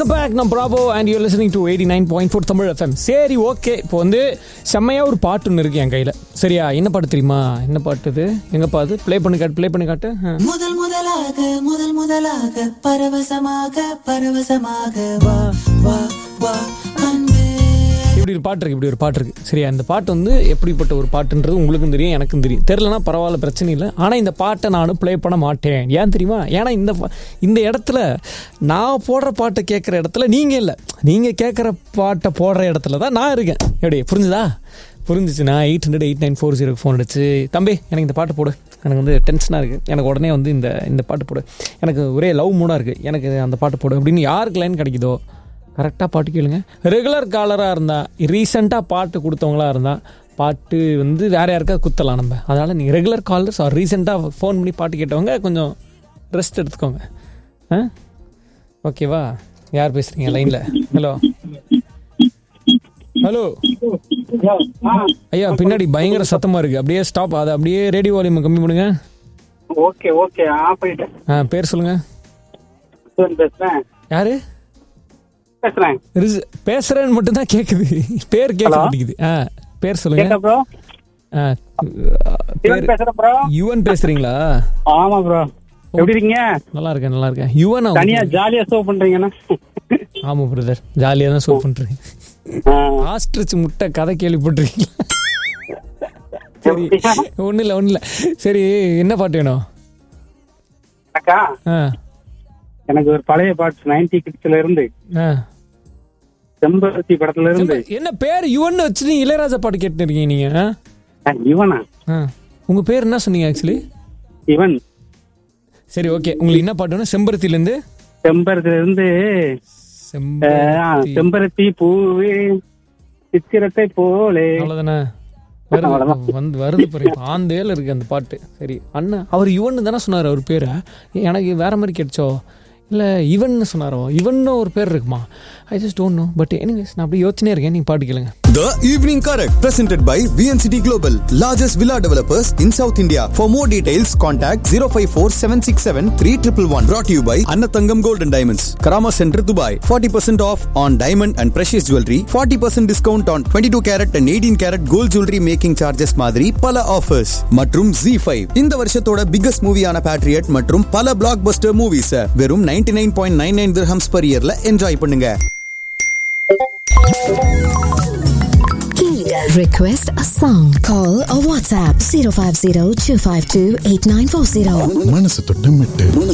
Welcome back நான் Prabo and you listening to eighty nine point four Tamil FM சரி okay இப்போ வந்து செம்மையாக ஒரு பாட்டு ஒன்று இருக்கு என் கையில் சரியா என்ன பாட்டு தெரியுமா என்ன பாட்டு இது எங்கே பாட்டு ப்ளே பண்ணி காட்டு ப்ளே பண்ணி காட்டு ஆ. முதல் முதலாக முதல் முதலாக பரவசமாக பரவசமாக வா வா வா அன்பே இப்படி ஒரு பாட்டு இருக்கு இப்படி ஒரு பாட்டு இருக்கு சரியா இந்த பாட்டு வந்து எப்படிப்பட்ட ஒரு பாட்டுன்றது உங்களுக்கும் தெரியும் எனக்கும் தெரியும் தெரிலனா பரவாயில்ல பிரச்சனை இல்லை ஆனால் இந்த பாட்டை நான் ப்ளே பண்ண மாட்டேன் ஏன் தெரியுமா ஏன்னா இந்த பா- இந்த இடத்துல நான் போடுற பாட்டை கேட்குற இடத்துல நீங்கள் இல்லை நீங்கள் கேட்குற பாட்டை போடுற இடத்துல தான் நான் இருக்கேன் எப்படி புரிஞ்சுதா புரிஞ்சிச்சுண்ணா eight hundred eight nine four zero phone அடிச்சு தம்பி எனக்கு இந்த பாட்டு போடு எனக்கு வந்து டென்ஷனாக இருக்குது எனக்கு உடனே வந்து இந்த இந்த பாட்டு போடு எனக்கு ஒரே லவ் மூடாக இருக்குது எனக்கு அந்த பாட்டு போடு அப்படின்னு யாருக்கு லைன் கிடைக்குதோ கரெக்டாக பாட்டு கேளுங்க ரெகுலர் காலராக இருந்தால் ரீசெண்டாக பாட்டு கொடுத்தவங்களா இருந்தால் பாட்டு வந்து வேற யாருக்காவது குத்தலாம் நம்ம அதனால் நீங்கள் ரெகுலர் காலர்ஸ் ஆர் ரீசெண்டாக ஃபோன் பண்ணி பாட்டு கேட்டவங்க கொஞ்சம் ரெஸ்ட் எடுத்துக்கோங்க ஆ ஓகேவா யார் பேசுகிறீங்க லைனில் ஹலோ ஹலோ ஐயா பின்னாடி பயங்கர சத்தமாக இருக்குது அப்படியே ஸ்டாப் அதை அப்படியே ரேடியோ வால்யூம் கம்மி பண்ணுங்க ஓகே ஓகே ஆ போயிட்டேன் ஆ பேர் சொல்லுங்கள் சிவன் பேசுறேன் யாரு பேசுறேன் ரிஸ்- பேசுறேன்னு மட்டும் தான் கேக்குது பேர் கேட்க Hello? மாட்டேங்குது ஆ பேர் சொல்லுங்க கேட்டா ப்ரோ ஆ, சிவன் பேர் பேசுறேன் ப்ரோ யுவன் பேசுறீங்களா ஆமா ப்ரோ எப்படி இருக்கீங்க நல்லா இருக்கேன் நல்லா இருக்கேன் யுவன் தனியா ஜாலியா ஷோ பண்றீங்கண்ணா ஆமா பிரதர் ஜாலியா தான் ஷோ பண்றீங்க ஆ, ஆஸ்ட்ரிச் முட்டை கதை கேள்விப்பட்டிருக்கீங்களா சரி ஒன்றும் இல்லை ஒன்றும் இல்லை சரி என்ன பாட்டு வேணும் அக்கா ஆ எனக்கு ஒரு பழைய பாட்டு நைன்டி கிட்ஸ்ல இருந்து ஆ செம்பருத்தி படத்துல இருந்து என்ன பேர் யுவன் வச்சு நீங்க இளையராஜா பாட்டு கேட்டு இருக்கீங்க நீங்க ஆ? ஆ, இவனா ஆ உங்க பேர் என்ன சொன்னீங்க ஆக்சுவலி இவன் சரி ஓகே உங்களுக்கு என்ன பாட்டு வேணும் செம்பருத்திலேருந்து செம்பருத்தில இருந்து ஆ, செம்பருத்தி செம்பருத்தி பூவே சித்திரத்தை போலே அவ்வளோதானே வருது வந்து வருது பாரு ஆந்தேல இருக்கு அந்த பாட்டு சரி அண்ணன் அவர் யுவன் தானே சொன்னார் அவர் பேரை எனக்கு வேற மாதிரி கேட்டுச்சோ இல்லை இவன் சொன்னாரோ இவன்னு ஒரு பேர் இருக்குமா I just don't know but anyways நான் அப்படியே யோசனையே இருக்கேன் நீங்கள் பாட்டு கேளுங்க The Evening Correct, presented by VNCT Global, largest villa developers in South India. For more details, contact 054 767 3111. Brought to you by Annatangam Gold and Diamonds, Karama Center, Dubai. 40% off on diamond and precious jewelry. 40% discount on 22 carat and 18 carat gold jewelry making charges மாதிரி பல offers மற்றும் Z5 இந்த வருஷத்தோட biggest மூவியான Patriot மற்றும் பல black Bastar movies வெறும் 99.99 nine point nine nine dirhams per இயர்ல enjoy பண்ணுங்க Request a song. Call or WhatsApp 050 252 8940. மனசு தொட்டு மெட்டு